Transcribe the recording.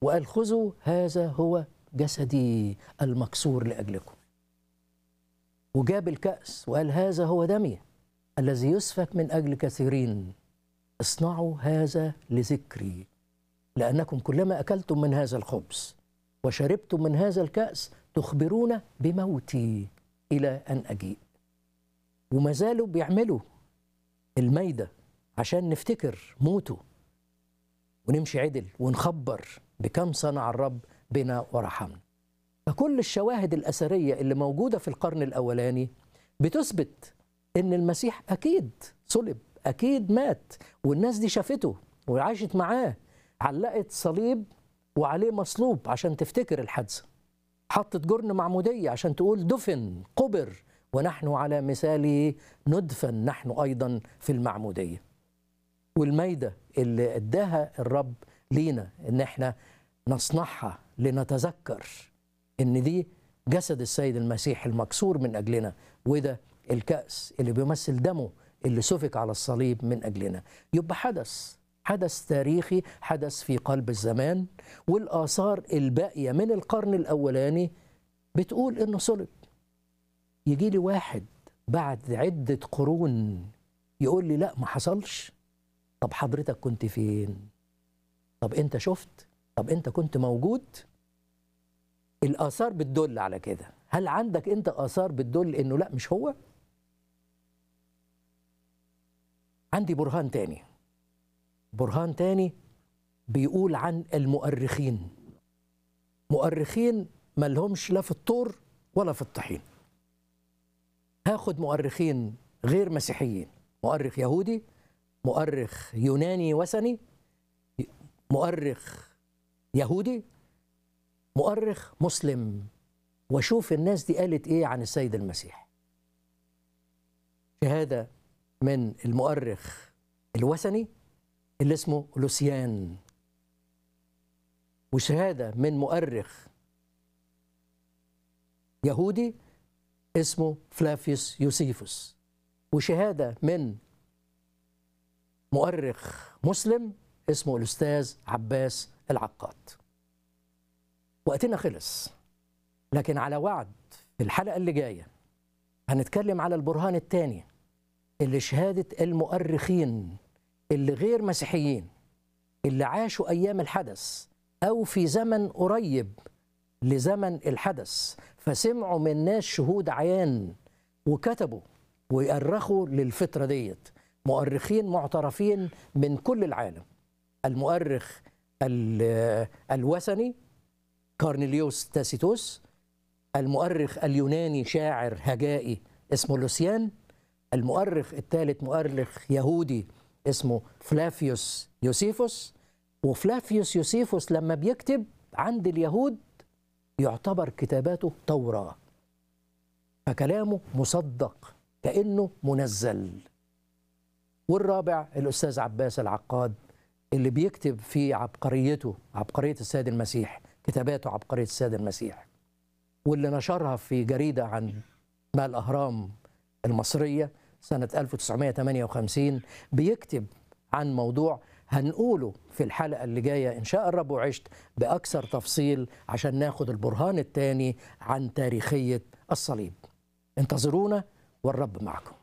وقال خذوا هذا هو جسدي المكسور لاجلكم وجاب الكأس وقال هذا هو دمي الذي يسفك من أجل كثيرين اصنعوا هذا لذكري لأنكم كلما أكلتم من هذا الخبز وشربتم من هذا الكأس تخبرون بموتي إلى أن أجيء وما زالوا بيعملوا الميدة عشان نفتكر موته ونمشي عدل ونخبر بكم صنع الرب بنا ورحمنا فكل الشواهد الأثرية اللي موجودة في القرن الأولاني بتثبت إن المسيح أكيد صلب أكيد مات والناس دي شافته وعاشت معاه علقت صليب وعليه مصلوب عشان تفتكر الحادثة حطت جرن معمودية عشان تقول دفن قبر ونحن على مثاله ندفن نحن أيضا في المعمودية والميدة اللي اداها الرب لينا ان احنا نصنعها لنتذكر ان دي جسد السيد المسيح المكسور من اجلنا وده الكأس اللي بيمثل دمه اللي سفك على الصليب من اجلنا يبقى حدث حدث تاريخي حدث في قلب الزمان والاثار الباقيه من القرن الاولاني بتقول انه صلب يجي لي واحد بعد عده قرون يقول لي لا ما حصلش طب حضرتك كنت فين طب انت شفت طب انت كنت موجود الاثار بتدل على كده هل عندك انت اثار بتدل انه لا مش هو عندي برهان تاني برهان تاني بيقول عن المؤرخين مؤرخين ما لهمش لا في الطور ولا في الطحين هاخد مؤرخين غير مسيحيين مؤرخ يهودي مؤرخ يوناني وثني مؤرخ يهودي مؤرخ مسلم واشوف الناس دي قالت ايه عن السيد المسيح شهاده من المؤرخ الوثني اللي اسمه لوسيان وشهاده من مؤرخ يهودي اسمه فلافيوس يوسيفوس وشهاده من مؤرخ مسلم اسمه الاستاذ عباس العقاد وقتنا خلص لكن على وعد في الحلقه اللي جايه هنتكلم على البرهان الثاني اللي شهاده المؤرخين اللي غير مسيحيين اللي عاشوا ايام الحدث او في زمن قريب لزمن الحدث فسمعوا من ناس شهود عيان وكتبوا ويؤرخوا للفتره ديت مؤرخين معترفين من كل العالم المؤرخ الوثني كارنيليوس تاسيتوس المؤرخ اليوناني شاعر هجائي اسمه لوسيان المؤرخ الثالث مؤرخ يهودي اسمه فلافيوس يوسيفوس وفلافيوس يوسيفوس لما بيكتب عند اليهود يعتبر كتاباته توراة فكلامه مصدق كأنه منزل والرابع الأستاذ عباس العقاد اللي بيكتب في عبقريته عبقرية السيد المسيح كتاباته عبقرية السيد المسيح واللي نشرها في جريدة عن ما الأهرام المصرية سنة 1958 بيكتب عن موضوع هنقوله في الحلقة اللي جاية إن شاء الرب وعشت بأكثر تفصيل عشان ناخد البرهان الثاني عن تاريخية الصليب انتظرونا والرب معكم